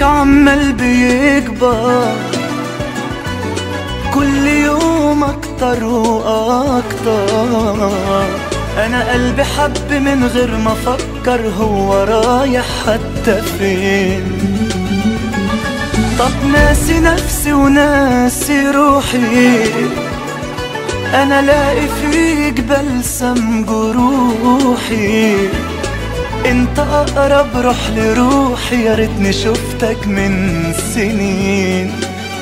حبك عمال بيكبر كل يوم اكتر واكتر انا قلبي حب من غير ما افكر هو رايح حتى فين طب ناسي نفسي وناسي روحي انا لاقي فيك بلسم جروحي انت اقرب روح لروحي يا ريتني شفتك من سنين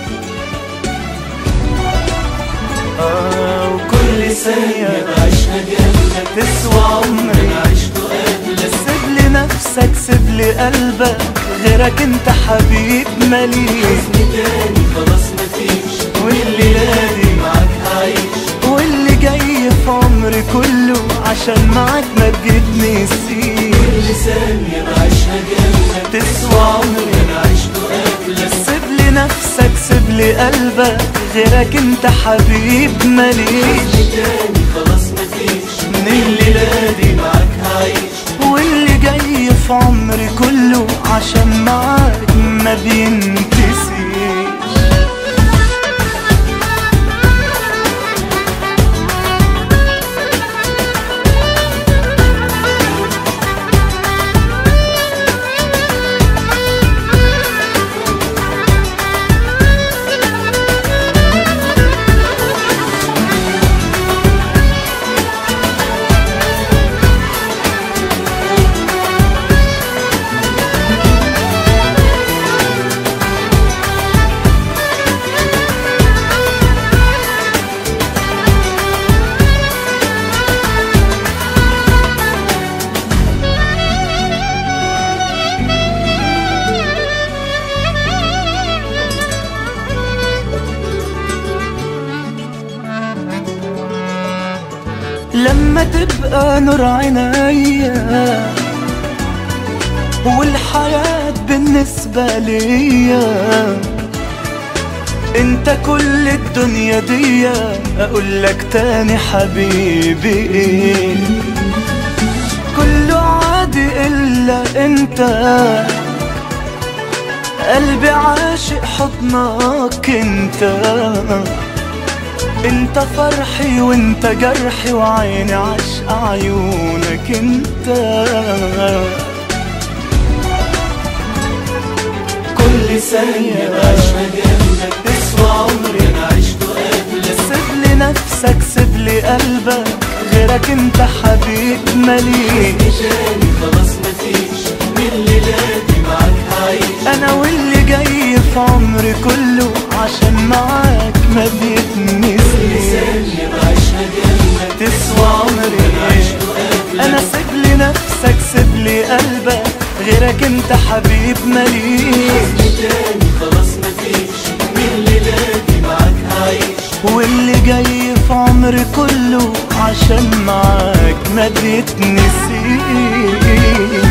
آه وكل ثانية عشنا جنبك تسوى عمري عشته قبلك سيب لي نفسك سيب لي قلبك غيرك انت حبيب مليك تاني خلاص مفيش والليلة دي معاك هعيش واللي جاي في عمري كله عشان معاك ما بتتنسيش كل ثانية عشنا جنبك تسوى عمري أنا عشته قبلك سيب لي نفسك سيب لي قلبك غيرك انت حبيب مليش تاني خلاص مفيش من الليلة دي معاك هعيش واللي جاي في عمري كله عشان معاك ما بينتسيش لما تبقى نور عينيا والحياة بالنسبة ليا انت كل الدنيا دي اقول لك تاني حبيبي ايه كله عادي الا انت قلبي عاشق حضنك انت انت فرحي وانت جرحي وعيني عشق عيونك انت كل ثانية عشنا جنبك تسوى عمري أنا عشته قبلك سيب لي نفسك سيب لي قلبك غيرك انت حبيب مليك تاني خلاص مفيش من الليلة دي معاك هعيش انا واللي جاي في عمري كله عشان معاك ما بيتنسيش ثانية عشنا جنبك تسوى عمري عشته قبلك انا سيب لي نفسك سيب لي قلبك غيرك انت حبيب مليك تاني خلاص مفيش من الليلة دي معاك هعيش واللي جاي في عمري كله عشان معاك ما بيتنسيش